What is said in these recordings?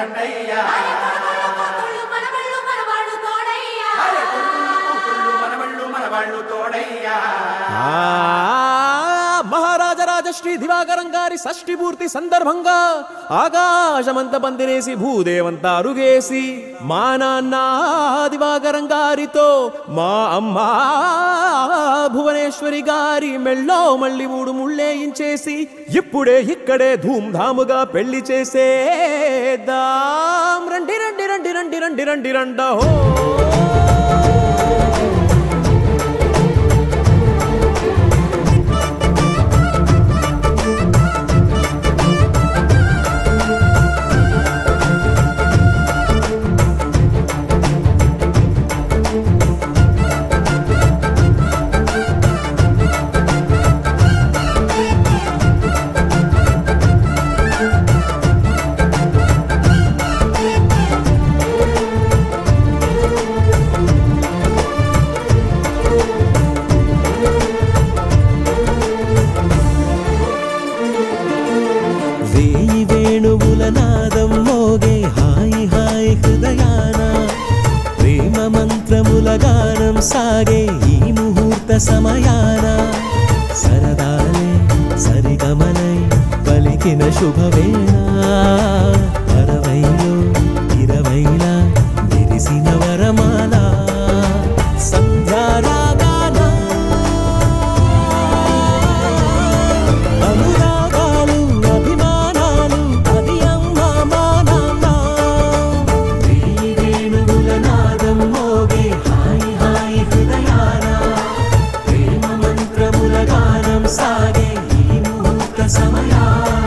రండయ్యా కూతుళ్ళు మనవళ్ళు మనవాళ్ళు తోడయ్యా అరే కొడుకులు కూతుళ్ళు మనవళ్ళు మనవాళ్ళు తోడయ్యా ఆ మహారాజరాజ శ్రీ దివాకరం గారి షష్ఠి పూర్తి సందర్భంగా ఆకాశమంత పందిరేసి భూదేవంతా అరుగేసి మా నాన్న దివాకరం గారితో మా అమ్మ భువనేశ్వరి గారి మెళ్ళో మళ్ళీ మూడు ముళ్ళేయించేసి ఇప్పుడే ఇక్కడే ధూమ్ధాముగా పెళ్లి చేసేద్దాం రండి రండి రండి రండి రండి రండి రండో వేయి వేణువుల నాదం మోగే హాయి హాయి హృదయాన ప్రేమ మంత్రముల గానం సాగే ఈ ముహూర్త సమయాన సరదాలే సరిగమలై పలికిన శుభవేళ అరవైలో ఇరవైలా విరిసిన వరమాల సంధ్యారాగాన అనురాగాలు అభిమానాలు అది అమ్మా మా నాన్న వేయి వేణువుల నాదం మోగే హాయి హాయి హృదయాన ప్రేమ మంత్రముల గానం సాగే ఈ ముహూర్త సమయాన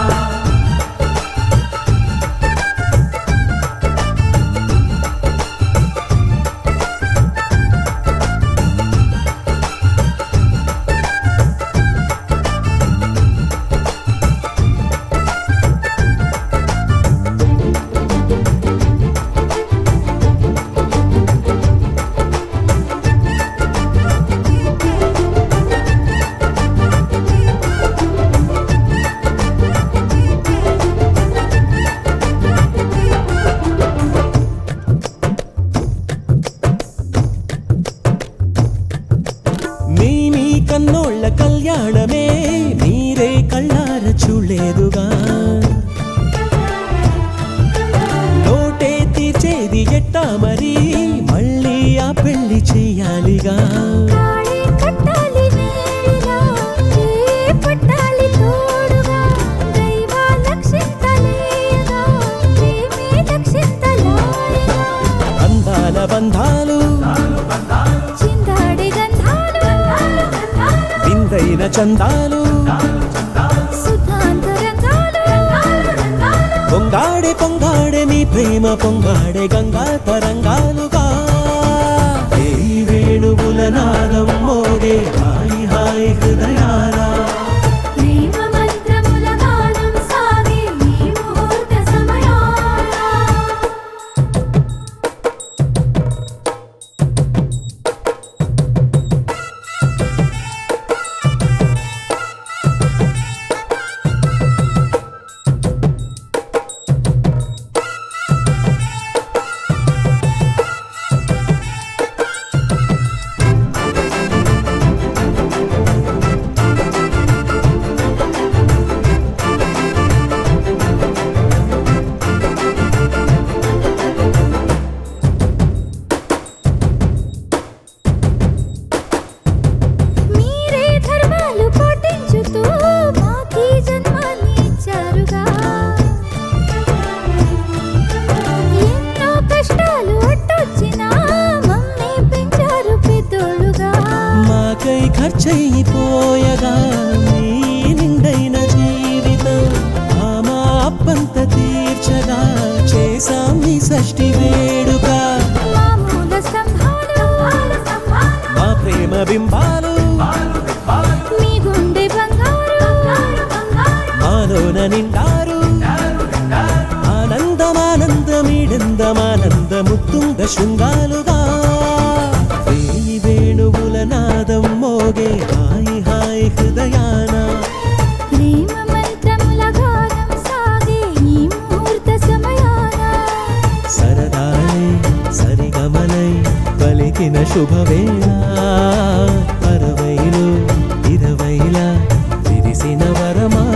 మీ మీ కన్నోళ్ళ కళ్యాణమే మీరే కళ్ళార చూడలేదుగా నోటే తీర్చేది ఎట్టా మరి మళ్ళీ ఆ పెళ్లి చెయ్యాలిగా తాళి కట్టాలి నేరుగా ఏ పట్టాలి తోడుగా దైవ లక్షింతలేయగా ప్రేమే లక్షింతలాయగా అందాల బంధాలు చిందాడి గంధాలు విందైన చందాలు సుధాంతరంగాలు పొంగాడే పొంగాడే మీ ప్రేమ పొంగాడే గంగా తరంగాలుగా ఏ వేణువుల నాదం మోగే హాయి హాయి హృదయాల ప్రేమ మంత్రముల గానం సాగే ఈ ముహూర్త సమయాన మీరే ధర్మాలు పాటించుతూ మాకీ జన్మాన్ని ఇచ్చారుగా ఎన్నో కష్టాలు అట్టొచ్చినా మమ్మీ పెంచారు పెద్దోళ్ళుగా మాకై ఖర్చయిపోయగా నీ నిండైన జీవితం ఆ మా అప్పంత తీర్చగా చేశాం నీ షష్ఠి వేడుక మామూల స్తంభాలు మా ప్రేమ బింబాలు మీ గుండె బంగారు మాలోన నిండారు ఆనందమానందమీడందమానంద ముత్తుంగ శృంగాలుగా వేయి వేణువుల నాదం మోగే హాయి హాయి హృదయాన ప్రేమ మంత్రముల గానం సాగే ఈ ముహూర్త సమయాన తెలిసిన వరమా